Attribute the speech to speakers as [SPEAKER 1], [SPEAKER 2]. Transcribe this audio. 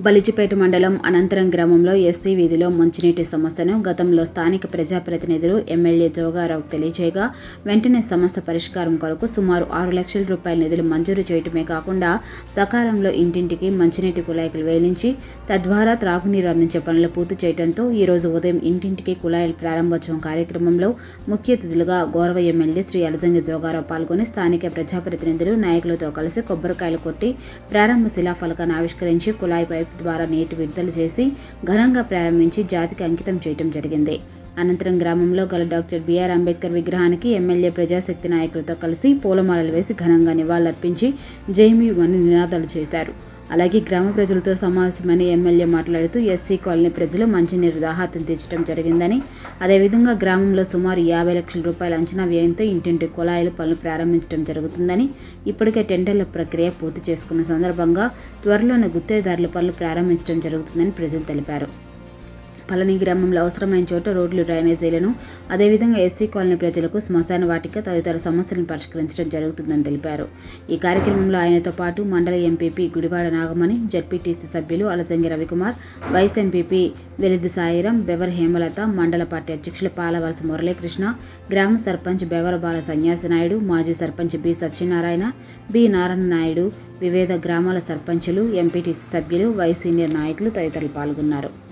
[SPEAKER 1] బలిజిపేట మండలం అనంతరం గ్రామంలో ఎస్సీ వీధిలో మంచినీటి సమస్యను గతంలో స్థానిక ప్రజాప్రతినిధులు ఎమ్మెల్యే జోగారావు తెలియజేయగా వెంటనే సమస్య పరిష్కారం కొరకు సుమారు ఆరు లక్షల రూపాయల నిధులు మంజూరు చేయటమే కాకుండా సకాలంలో ఇంటింటికి మంచినీటి కుళాయిలు వేలించి తద్వారా త్రాగునీరు అందించే పనులు పూర్తి చేయడంతో ఈరోజు ఉదయం ఇంటింటికి కుళాయిల ప్రారంభోత్సవం కార్యక్రమంలో ముఖ్య అతిథులుగా గౌరవ ఎమ్మెల్యే శ్రీ అలజంగి జోగారావు పాల్గొని స్థానిక ప్రజాప్రతినిధులు నాయకులతో కలిసి కొబ్బరికాయలు కొట్టి ప్రారంభ శిలాఫలకాన్ని ఆవిష్కరించి కుళాయి పైప్ ద్వారా నీటి విడుదల చేసి ఘనంగా ప్రారంభించి జాతికి అంకితం చేయడం జరిగింది అనంతరం గ్రామంలో గల డాక్టర్ బిఆర్ అంబేద్కర్ విగ్రహానికి ఎమ్మెల్యే ప్రజాశక్తి నాయకులతో కలిసి పూలమాలలు వేసి ఘనంగా నివాళులర్పించి జైమీవని నినాదాలు చేశారు అలాగే గ్రామ ప్రజలతో సమావేశమైన ఎమ్మెల్యే మాట్లాడుతూ ఎస్సీ కాలనీ ప్రజలు మంచినీరు దాహాతం తీర్చడం జరిగిందని అదేవిధంగా గ్రామంలో సుమారు యాభై లక్షల రూపాయల అంచనా వ్యయంతో ఇంటింటి కుళాయిల పనులు ప్రారంభించడం జరుగుతుందని ఇప్పటికే టెండర్ల ప్రక్రియ పూర్తి చేసుకున్న సందర్భంగా త్వరలోనే గుత్తేదారుల పనులు ప్రారంభించడం జరుగుతుందని ప్రజలు తెలిపారు పళని గ్రామంలో అవసరమైన చోట రోడ్లు డ్రైనేజీలను అదేవిధంగా ఎస్సీ కాలనీ ప్రజలకు శ్మశాన వాటిక తదితర సమస్యలను పరిష్కరించడం జరుగుతుందని తెలిపారు ఈ కార్యక్రమంలో ఆయనతో పాటు మండల ఎంపీపీ గుడివాడ నాగమణి జడ్పీటీసీ సభ్యులు అలజంగి రవికుమార్ వైస్ ఎంపీపీ వెలిది సాయిరం బెవర్ హేమలత మండల పార్టీ అధ్యక్షులు పాలవలస మురళీకృష్ణ గ్రామ సర్పంచ్ బెవర బాల సన్యాసి నాయుడు మాజీ సర్పంచ్ బి సత్యనారాయణ బి నారాయణ నాయుడు వివిధ గ్రామాల సర్పంచులు ఎంపీటీసీ సభ్యులు వైస్ సీనియర్ నాయకులు తదితరులు పాల్గొన్నారు